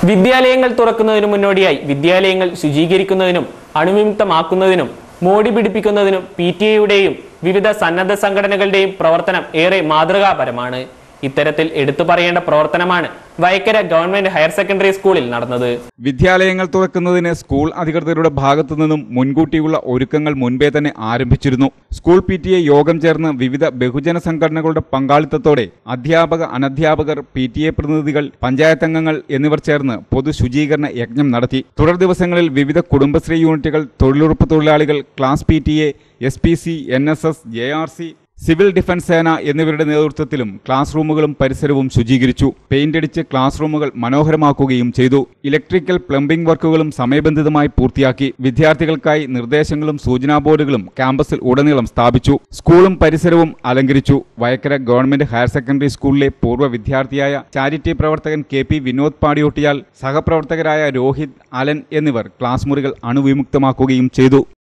വിദ്യാലയങ്ങൾ തുറക്കുന്നതിനു മുന്നോടിയായി വിദ്യാലയങ്ങൾ ശുചീകരിക്കുന്നതിനും അണുവിമുക്തമാക്കുന്നതിനും മോടി പിടിപ്പിക്കുന്നതിനും പി ടി എയുടെയും വിവിധ സന്നദ്ധ സംഘടനകളുടെയും പ്രവർത്തനം ഏറെ മാതൃകാപരമാണ് ഇത്തരത്തിൽ എടുത്തു പറയേണ്ട പ്രവർത്തനമാണ് വയക്കര ഗവൺമെന്റ് ഹയർ സെക്കൻഡറി സ്കൂളിൽ നടന്നത് വിദ്യാലയങ്ങൾ തുറക്കുന്നതിന് സ്കൂൾ അധികൃതരുടെ ഭാഗത്തു നിന്നും മുൻകൂട്ടിയുള്ള ഒരുക്കങ്ങൾ മുൻപേ തന്നെ ആരംഭിച്ചിരുന്നു സ്കൂൾ പി ടി എ യോഗം ചേർന്ന് വിവിധ ബഹുജന സംഘടനകളുടെ പങ്കാളിത്തത്തോടെ അധ്യാപക അനധ്യാപകർ പി ടി എ പ്രതിനിധികൾ പഞ്ചായത്ത് അംഗങ്ങൾ എന്നിവർ ചേർന്ന് പൊതു ശുചീകരണ യജ്ഞം നടത്തി തുടർ ദിവസങ്ങളിൽ വിവിധ കുടുംബശ്രീ യൂണിറ്റുകൾ തൊഴിലുറപ്പ് തൊഴിലാളികൾ class P T A S P C N S S J R C civil defence സേന എന്നിവരുടെ നേതൃത്വത്തിലും ക്ലാസ് റൂമുകളും പരിസരവും ശുചീകരിച്ചു പെയിന്റ് അടിച്ച് ക്ലാസ് റൂമുകൾ മനോഹരമാക്കുകയും ചെയ്തു ഇലക്ട്രിക്കൽ പ്ലംബിംഗ് വർക്കുകളും സമയബന്ധിതമായി പൂർത്തിയാക്കി വിദ്യാർത്ഥികൾക്കായി നിർദ്ദേശങ്ങളും സൂചനാ ബോർഡുകളും ക്യാമ്പസിൽ ഉടനീളം സ്ഥാപിച്ചു സ്കൂളും പരിസരവും അലങ്കരിച്ചു വയക്കര ഗവൺമെന്റ് ഹയർ സെക്കൻഡറി സ്കൂളിലെ പൂർവ്വ വിദ്യാർത്ഥിയായ ചാരിറ്റി പ്രവർത്തകൻ കെ പി വിനോദ് പാടിയൊട്ടിയാൽ സഹപ്രവർത്തകരായ രോഹിത് അലൻ എന്നിവർ ക്ലാസ് മുറികൾ അണുവിമുക്തമാക്കുകയും ചെയ്തു